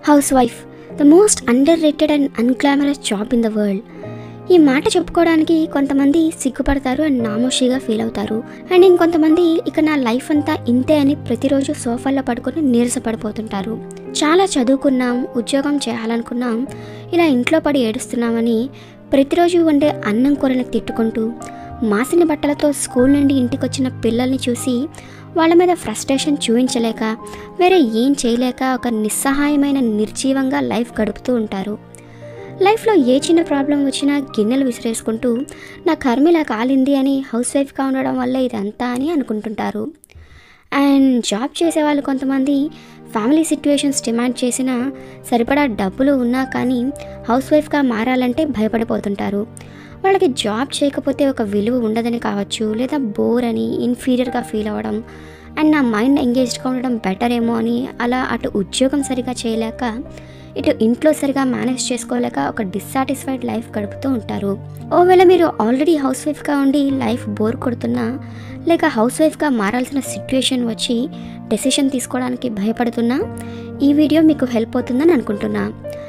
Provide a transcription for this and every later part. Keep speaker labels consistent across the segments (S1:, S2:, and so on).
S1: house housewife the most underrated and unglamorous job in the world ఈ మాట చెప్పుకోవడానికి కొంతమంది సిగ్గుపడతారు అండ్ నామోషిగా ఫీల్ అవుతారు అండ్ ఇంకొంతమంది ఇక నా లైఫ్ అంతా ఇంతే అని ప్రతిరోజు సోఫాల్లో పడుకొని నీరసపడిపోతుంటారు చాలా చదువుకున్నాం ఉద్యోగం చేయాలనుకున్నాం ఇలా ఇంట్లో పడి ఏడుస్తున్నామని ప్రతిరోజు వండే అన్నం కూరని తిట్టుకుంటూ మాసిన బట్టలతో స్కూల్ నుండి ఇంటికి వచ్చిన పిల్లల్ని చూసి వాళ్ళ మీద ఫ్రస్ట్రేషన్ చూపించలేక వేరే ఏం చేయలేక ఒక నిస్సహాయమైన నిర్జీవంగా లైఫ్ గడుపుతూ ఉంటారు లైఫ్లో ఏ చిన్న ప్రాబ్లం వచ్చినా గిన్నెలు విసిరేసుకుంటూ నా కర్మ ఇలా కాలింది అని హౌస్ వైఫ్గా ఉండడం వల్ల ఇదంతా అని అనుకుంటుంటారు అండ్ జాబ్ చేసే వాళ్ళు కొంతమంది ఫ్యామిలీ సిట్యుయేషన్స్ డిమాండ్ చేసిన సరిపడా డబ్బులు ఉన్నా కానీ హౌస్ వైఫ్గా మారాలంటే భయపడిపోతుంటారు వాళ్ళకి జాబ్ చేయకపోతే ఒక విలువ ఉండదని కావచ్చు లేదా బోర్ అని ఇన్ఫీరియర్గా ఫీల్ అవ్వడం అండ్ నా మైండ్ ఎంగేజ్డ్గా ఉండడం బెటర్ ఏమో అని అలా అటు ఉద్యోగం సరిగా చేయలేక ఇటు ఇంట్లో సరిగా మేనేజ్ చేసుకోలేక ఒక డిస్సాటిస్ఫైడ్ లైఫ్ గడుపుతూ ఉంటారు ఓవేళ మీరు ఆల్రెడీ హౌస్ వైఫ్గా ఉండి లైఫ్ బోర్ కొడుతున్నా లేక హౌస్ వైఫ్గా మారాల్సిన సిచ్యుయేషన్ వచ్చి డెసిషన్ తీసుకోవడానికి భయపడుతున్నా ఈ వీడియో మీకు హెల్ప్ అవుతుందని అనుకుంటున్నా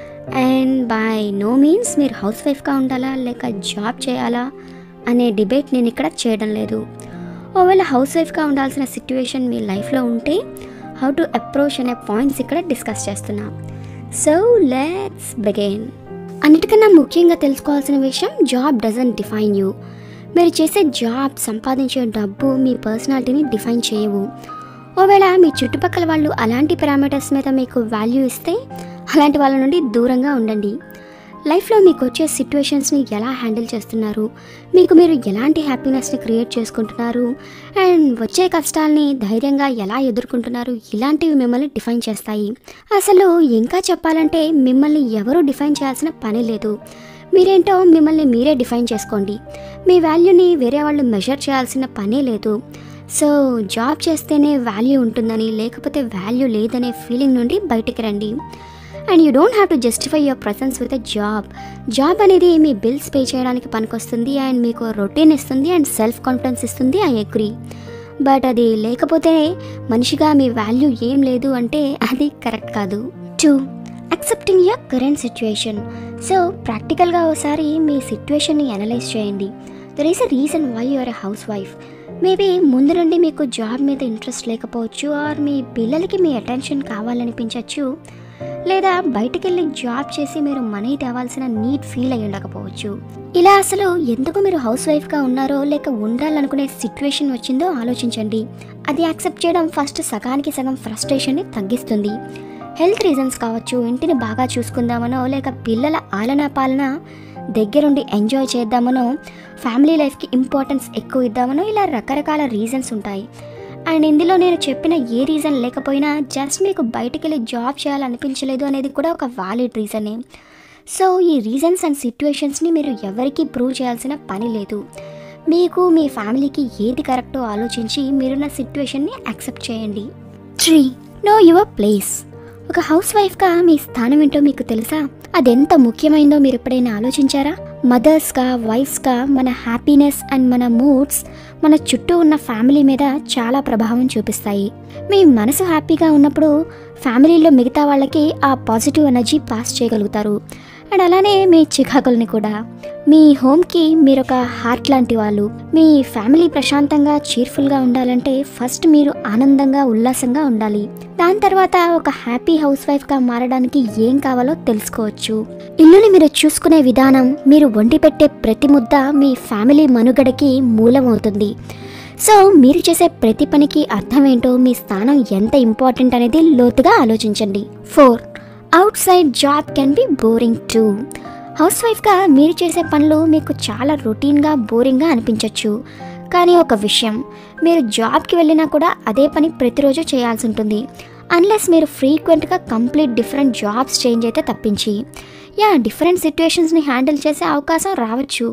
S1: అండ్ బై నో మీన్స్ మీరు హౌస్ వైఫ్గా ఉండాలా లేక జాబ్ చేయాలా అనే డిబేట్ నేను ఇక్కడ చేయడం లేదు ఒకవేళ హౌస్ వైఫ్గా ఉండాల్సిన సిచ్యువేషన్ మీ లైఫ్లో ఉంటే హౌ టు అప్రోచ్ అనే పాయింట్స్ ఇక్కడ డిస్కస్ చేస్తున్నా సో లెట్స్ బిగైన్ అన్నిటికన్నా ముఖ్యంగా తెలుసుకోవాల్సిన విషయం జాబ్ డజన్ డిఫైన్ యూ మీరు చేసే జాబ్ సంపాదించే డబ్బు మీ పర్సనాలిటీని డిఫైన్ చేయవు ఒకవేళ మీ చుట్టుపక్కల వాళ్ళు అలాంటి పారామీటర్స్ మీద మీకు వాల్యూ ఇస్తే అలాంటి వాళ్ళ నుండి దూరంగా ఉండండి లైఫ్లో మీకు వచ్చే సిచ్యువేషన్స్ని ఎలా హ్యాండిల్ చేస్తున్నారు మీకు మీరు ఎలాంటి హ్యాపీనెస్ని క్రియేట్ చేసుకుంటున్నారు అండ్ వచ్చే కష్టాల్ని ధైర్యంగా ఎలా ఎదుర్కొంటున్నారు ఇలాంటివి మిమ్మల్ని డిఫైన్ చేస్తాయి అసలు ఇంకా చెప్పాలంటే మిమ్మల్ని ఎవరు డిఫైన్ చేయాల్సిన పని లేదు మీరేంటో మిమ్మల్ని మీరే డిఫైన్ చేసుకోండి మీ వాల్యూని వేరే వాళ్ళు మెజర్ చేయాల్సిన పనే లేదు సో జాబ్ చేస్తేనే వాల్యూ ఉంటుందని లేకపోతే వాల్యూ లేదనే ఫీలింగ్ నుండి బయటికి రండి and you don't have to justify your presence with a job job అనేది మీ బిల్స్ పే చేయడానికి పనికొస్తుంది అండ్ మీకు రొటీన్ ఇస్తుంది అండ్ సెల్ఫ్ కాన్ఫిడెన్స్ ఇస్తుంది ఐ అగ్రీ బట్ అది లేకపోతే మనిషిగా మీ వాల్యూ ఏం లేదు అంటే అది కరెక్ట్ కాదు two accepting your current situation so ప్రాక్టికల్గా ఒకసారి మీ సిచ్యువేషన్ని అనలైజ్ చేయండి there is a reason why you're a housewife maybe ముందు నుండి మీకు జాబ్ మీద ఇంట్రెస్ట్ లేకపోవచ్చు ఆర్ మీ పిల్లలకి మీ అటెన్షన్ కావాలనిపించవచ్చు లేదా బయటికి వెళ్ళి జాబ్ చేసి మీరు మనీ తేవాల్సిన నీడ్ ఫీల్ అయ్యి ఉండకపోవచ్చు ఇలా అసలు ఎందుకు మీరు హౌస్ వైఫ్గా ఉన్నారో లేక ఉండాలనుకునే సిచ్యువేషన్ వచ్చిందో ఆలోచించండి అది యాక్సెప్ట్ చేయడం ఫస్ట్ సగానికి సగం ఫ్రస్ట్రేషన్ని తగ్గిస్తుంది హెల్త్ రీజన్స్ కావచ్చు ఇంటిని బాగా చూసుకుందామనో లేక పిల్లల ఆలనా పాలన దగ్గరుండి ఎంజాయ్ చేద్దామనో ఫ్యామిలీ లైఫ్కి ఇంపార్టెన్స్ ఎక్కువ ఇద్దామనో ఇలా రకరకాల రీజన్స్ ఉంటాయి అండ్ ఇందులో నేను చెప్పిన ఏ రీజన్ లేకపోయినా జస్ట్ మీకు బయటికి వెళ్ళి జాబ్ చేయాలనిపించలేదు అనేది కూడా ఒక వాలిడ్ రీజనే సో ఈ రీజన్స్ అండ్ సిట్యుయేషన్స్ని మీరు ఎవరికీ ప్రూవ్ చేయాల్సిన పని లేదు మీకు మీ ఫ్యామిలీకి ఏది కరెక్టో ఆలోచించి మీరున్న సిట్యుయేషన్ని యాక్సెప్ట్ చేయండి త్రీ నో యువర్ ప్లేస్ ఒక హౌస్ వైఫ్గా మీ స్థానం ఏంటో మీకు తెలుసా అదెంత ముఖ్యమైందో మీరు ఎప్పుడైనా ఆలోచించారా మదర్స్గా వైఫ్స్గా మన హ్యాపీనెస్ అండ్ మన మూడ్స్ మన చుట్టూ ఉన్న ఫ్యామిలీ మీద చాలా ప్రభావం చూపిస్తాయి మీ మనసు హ్యాపీగా ఉన్నప్పుడు ఫ్యామిలీలో మిగతా వాళ్ళకి ఆ పాజిటివ్ ఎనర్జీ పాస్ చేయగలుగుతారు అండ్ అలానే మీ చికాకుల్ని కూడా మీ హోమ్కి మీరు ఒక హార్ట్ లాంటి వాళ్ళు మీ ఫ్యామిలీ ప్రశాంతంగా చీర్ఫుల్గా ఉండాలంటే ఫస్ట్ మీరు ఆనందంగా ఉల్లాసంగా ఉండాలి దాని తర్వాత ఒక హ్యాపీ హౌస్ వైఫ్గా మారడానికి ఏం కావాలో తెలుసుకోవచ్చు ఇల్లుని మీరు చూసుకునే విధానం మీరు వండి పెట్టే ప్రతి ముద్ద మీ ఫ్యామిలీ మనుగడకి మూలమవుతుంది సో మీరు చేసే ప్రతి పనికి అర్థం ఏంటో మీ స్థానం ఎంత ఇంపార్టెంట్ అనేది లోతుగా ఆలోచించండి four outside job can be boring too హౌస్ వైఫ్గా మీరు చేసే పనులు మీకు చాలా రొటీన్గా బోరింగ్గా అనిపించవచ్చు కానీ ఒక విషయం మీరు జాబ్కి వెళ్ళినా కూడా అదే పని ప్రతిరోజు చేయాల్సి ఉంటుంది అన్లెస్ మీరు ఫ్రీక్వెంట్గా కంప్లీట్ డిఫరెంట్ జాబ్స్ చేంజ్ అయితే తప్పించి యా డిఫరెంట్ సిచ్యువేషన్స్ని హ్యాండిల్ చేసే అవకాశం రావచ్చు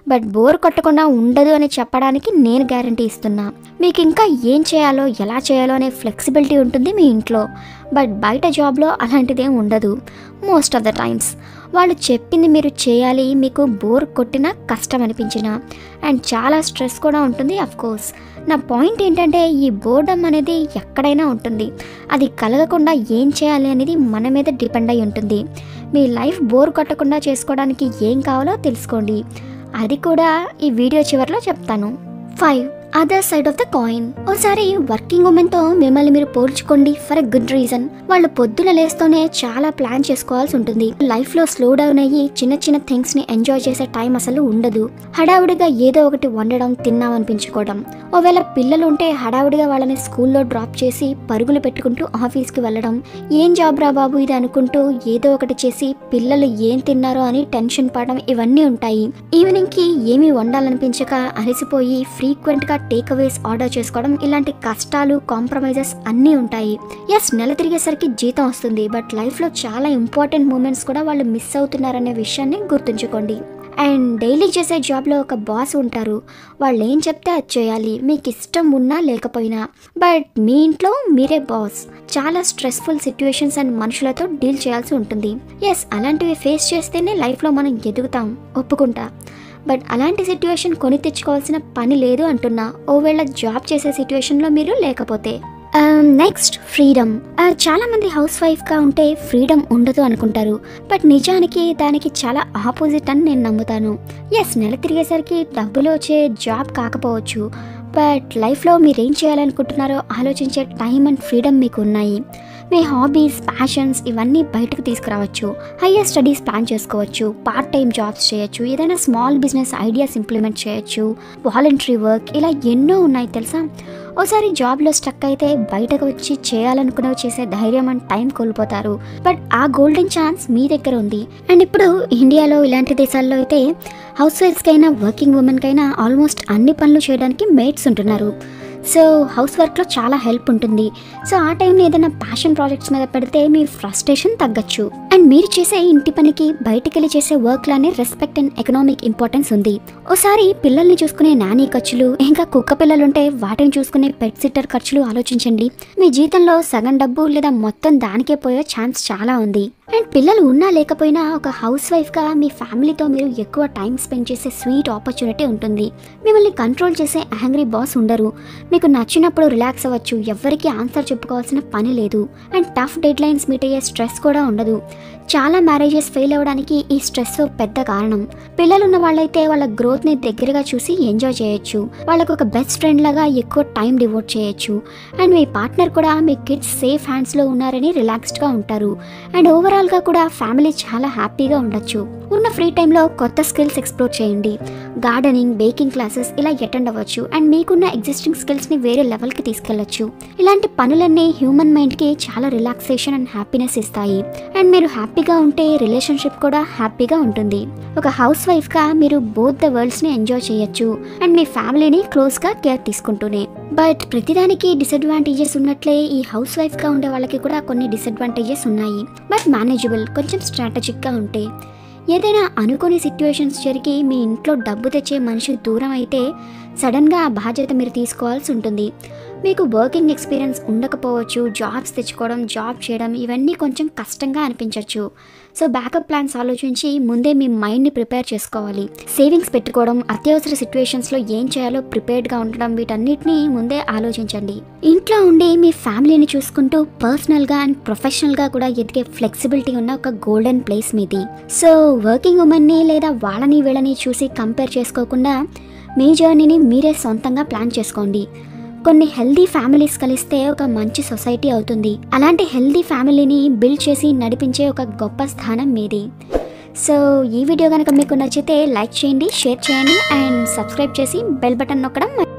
S1: బట్ బోర్ కొట్టకుండా ఉండదు అని చెప్పడానికి నేను గ్యారంటీ ఇస్తున్నా మీకు ఇంకా ఏం చేయాలో ఎలా చేయాలో అనే ఫ్లెక్సిబిలిటీ ఉంటుంది మీ ఇంట్లో బట్ బయట జాబ్లో అలాంటిదేం ఉండదు మోస్ట్ ఆఫ్ ద టైమ్స్ వాళ్ళు చెప్పింది మీరు చేయాలి మీకు బోర్ కొట్టినా కష్టం అనిపించినా అండ్ చాలా స్ట్రెస్ కూడా ఉంటుంది అఫ్ కోర్స్ నా పాయింట్ ఏంటంటే ఈ బోర్డమ్ అనేది ఎక్కడైనా ఉంటుంది అది కలగకుండా ఏం చేయాలి అనేది మన మీద డిపెండ్ అయి ఉంటుంది మీ లైఫ్ బోర్ కొట్టకుండా చేసుకోవడానికి ఏం కావాలో తెలుసుకోండి అది కూడా ఈ వీడియో చివరిలో చెప్తాను five other side of the coin ఓసారి వర్కింగ్ ఉమెన్తో మిమ్మల్ని మీరు పోల్చుకోండి ఫర్ ఎ గుడ్ రీజన్ వాళ్ళు పొద్దున లేస్తూనే చాలా ప్లాన్ చేసుకోవాల్సి ఉంటుంది లైఫ్లో స్లో డౌన్ అయ్యి చిన్న చిన్న థింగ్స్ని ఎంజాయ్ చేసే టైం అసలు ఉండదు హడావుడిగా ఏదో ఒకటి వండడం తిన్నాం అనిపించుకోవడం ఒకవేళ పిల్లలు ఉంటే హడావుడిగా వాళ్ళని స్కూల్లో డ్రాప్ చేసి పరుగులు పెట్టుకుంటూ ఆఫీస్కి వెళ్ళడం ఏం జాబ్ రా బాబు ఇది అనుకుంటూ ఏదో ఒకటి చేసి పిల్లలు ఏం తిన్నారో అని టెన్షన్ పడడం ఇవన్నీ ఉంటాయి ఈవినింగ్కి ఏమీ వండాలనిపించక అలసిపోయి ఫ్రీక్వెంట్గా టేక్ అవేస్ ఆర్డర్ చేసుకోవడం ఇలాంటి కష్టాలు కాంప్రమైజెస్ అన్నీ ఉంటాయి ఎస్ నెల తిరిగేసరికి జీతం వస్తుంది బట్ లైఫ్లో చాలా ఇంపార్టెంట్ మూమెంట్స్ కూడా వాళ్ళు మిస్ అవుతున్నారనే విషయాన్ని గుర్తుంచుకోండి అండ్ డైలీ చేసే జాబ్లో ఒక బాస్ ఉంటారు వాళ్ళు ఏం చెప్తే అది చేయాలి మీకు ఇష్టం ఉన్నా లేకపోయినా బట్ మీ ఇంట్లో మీరే బాస్ చాలా స్ట్రెస్ఫుల్ సిచ్యువేషన్స్ అండ్ మనుషులతో డీల్ చేయాల్సి ఉంటుంది ఎస్ అలాంటివి ఫేస్ చేస్తేనే లైఫ్లో మనం ఎదుగుతాం ఒప్పుకుంటా బట్ అలాంటి సిచ్యువేషన్ కొని తెచ్చుకోవాల్సిన పని లేదు అంటున్నా ఓవేళ జాబ్ చేసే సిచ్యువేషన్లో మీరు లేకపోతే నెక్స్ట్ ఫ్రీడమ్ చాలా మంది హౌస్ వైఫ్గా ఉంటే ఫ్రీడమ్ ఉండదు అనుకుంటారు బట్ నిజానికి దానికి చాలా ఆపోజిట్ అని నేను నమ్ముతాను ఎస్ నెల తిరిగేసరికి డబ్బులు వచ్చే జాబ్ కాకపోవచ్చు బట్ లైఫ్లో మీరు ఏం చేయాలనుకుంటున్నారో ఆలోచించే టైం అండ్ ఫ్రీడమ్ మీకు ఉన్నాయి మీ హాబీస్ ప్యాషన్స్ ఇవన్నీ బయటకు తీసుకురావచ్చు హయ్యర్ స్టడీస్ ప్లాన్ చేసుకోవచ్చు పార్ట్ టైం జాబ్స్ చేయొచ్చు ఏదైనా స్మాల్ బిజినెస్ ఐడియాస్ ఇంప్లిమెంట్ చేయొచ్చు వాలంటరీ వర్క్ ఇలా ఎన్నో ఉన్నాయి తెలుసా ఓసారి జాబ్లో స్టక్ అయితే బయటకు వచ్చి చేయాలనుకున్నవి చేసే ధైర్యం అండ్ టైం కోల్పోతారు బట్ ఆ గోల్డెన్ ఛాన్స్ మీ దగ్గర ఉంది అండ్ ఇప్పుడు ఇండియాలో ఇలాంటి దేశాల్లో అయితే హౌస్ వైఫ్స్కైనా వర్కింగ్ ఉమెన్కైనా ఆల్మోస్ట్ అన్ని పనులు చేయడానికి మేట్స్ ఉంటున్నారు సో హౌస్ వర్క్లో చాలా హెల్ప్ ఉంటుంది సో ఆ టైంలో ఏదైనా ప్యాషన్ ప్రాజెక్ట్స్ మీద పెడితే మీ ఫ్రస్ట్రేషన్ తగ్గచ్చు అండ్ మీరు చేసే ఇంటి పనికి బయటికి వెళ్ళి చేసే వర్క్లోనే రెస్పెక్ట్ అండ్ ఎకనామిక్ ఇంపార్టెన్స్ ఉంది ఓసారి పిల్లల్ని చూసుకునే నాని ఖర్చులు ఇంకా కుక్క పిల్లలుంటే వాటిని చూసుకునే పెట్ సిట్టర్ ఖర్చులు ఆలోచించండి మీ జీతంలో సగం డబ్బు లేదా మొత్తం దానికే పోయే ఛాన్స్ చాలా ఉంది అండ్ పిల్లలు ఉన్నా లేకపోయినా ఒక హౌస్ వైఫ్గా మీ ఫ్యామిలీతో మీరు ఎక్కువ టైం స్పెండ్ చేసే స్వీట్ ఆపర్చునిటీ ఉంటుంది మిమ్మల్ని కంట్రోల్ చేసే యాంగ్రీ బాస్ ఉండరు మీకు నచ్చినప్పుడు రిలాక్స్ అవ్వచ్చు ఎవ్వరికీ ఆన్సర్ చెప్పుకోవాల్సిన పని లేదు and tough deadlines meet అయ్యే స్ట్రెస్ కూడా ఉండదు చాలా మ్యారేజెస్ ఫెయిల్ అవ్వడానికి ఈ స్ట్రెస్ పెద్ద కారణం పిల్లలున్న వాళ్ళైతే వాళ్ళ గ్రోత్ని దగ్గరగా చూసి ఎంజాయ్ చేయొచ్చు వాళ్ళకు ఒక బెస్ట్ ఫ్రెండ్ లాగా ఎక్కువ టైం డివోట్ చేయొచ్చు అండ్ మీ పార్ట్నర్ కూడా మీ కిడ్స్ సేఫ్ హ్యాండ్స్లో ఉన్నారని రిలాక్స్డ్గా ఉంటారు అండ్ ఓవరాల్గా కూడా ఫ్యామిలీ చాలా హ్యాపీగా ఉండొచ్చు ఉన్న ఫ్రీ టైంలో కొత్త స్కిల్స్ ఎక్స్ప్లోర్ చేయండి గార్డెనింగ్ బేకింగ్ క్లాసెస్ ఇలా అటెండ్ అవ్వచ్చు అండ్ మీకున్న ఎగ్జిస్టింగ్ స్కిల్స్ని వేరే లెవెల్కి తీసుకెళ్లొచ్చు ఇలాంటి పనులన్నీ హ్యూమన్ మైండ్కి చాలా రిలాక్సేషన్ అండ్ హ్యాపీనెస్ ఇస్తాయి అండ్ మీరు హ్యాపీగా ఉంటే రిలేషన్షిప్ కూడా హ్యాపీగా ఉంటుంది ఒక హౌస్ వైఫ్గా మీరు బోత్ ద వరల్డ్స్ని ఎంజాయ్ చేయొచ్చు అండ్ మీ ఫ్యామిలీని క్లోజ్గా కేర్ తీసుకుంటూనే బట్ ప్రతిదానికి డిసడ్వాంటేజెస్ ఉన్నట్లే ఈ హౌస్ వైఫ్గా ఉండే వాళ్ళకి కూడా కొన్ని డిసడ్వాంటేజెస్ ఉన్నాయి బట్ మేనేజబుల్ కొంచెం స్ట్రాటజిక్గా ఉంటే ఏదైనా అనుకోని సిచ్యువేషన్స్ జరిగి మీ ఇంట్లో డబ్బు తెచ్చే మనిషి దూరం అయితే సడన్గా ఆ బాధ్యత మీరు తీసుకోవాల్సి ఉంటుంది మీకు వర్కింగ్ ఎక్స్పీరియన్స్ ఉండకపోవచ్చు జాబ్స్ తెచ్చుకోవడం జాబ్ చేయడం ఇవన్నీ కొంచెం కష్టంగా అనిపించవచ్చు సో బ్యాకప్ ప్లాన్స్ ఆలోచించి ముందే మీ మైండ్ని ప్రిపేర్ చేసుకోవాలి సేవింగ్స్ పెట్టుకోవడం అత్యవసర సిచ్యువేషన్స్లో ఏం చేయాలో ప్రిపేర్డ్గా ఉండడం వీటన్నిటిని ముందే ఆలోచించండి ఇంట్లో ఉండి మీ ఫ్యామిలీని చూసుకుంటూ పర్సనల్గా అండ్ ప్రొఫెషనల్గా కూడా ఎదిగే ఫ్లెక్సిబిలిటీ ఉన్న ఒక గోల్డెన్ ప్లేస్ మీది సో వర్కింగ్ ఉమెన్ని లేదా వాళ్ళని వీళ్ళని చూసి కంపేర్ చేసుకోకుండా మీ జర్నీని మీరే సొంతంగా ప్లాన్ చేసుకోండి కొన్ని హెల్దీ ఫ్యామిలీస్ కలిస్తే ఒక మంచి సొసైటీ అవుతుంది అలాంటి హెల్దీ ఫ్యామిలీని బిల్డ్ చేసి నడిపించే ఒక గొప్ప స్థానం మీది సో ఈ వీడియో కనుక మీకు నచ్చితే లైక్ చేయండి షేర్ చేయండి అండ్ సబ్స్క్రైబ్ చేసి బెల్ బటన్ నొక్కడం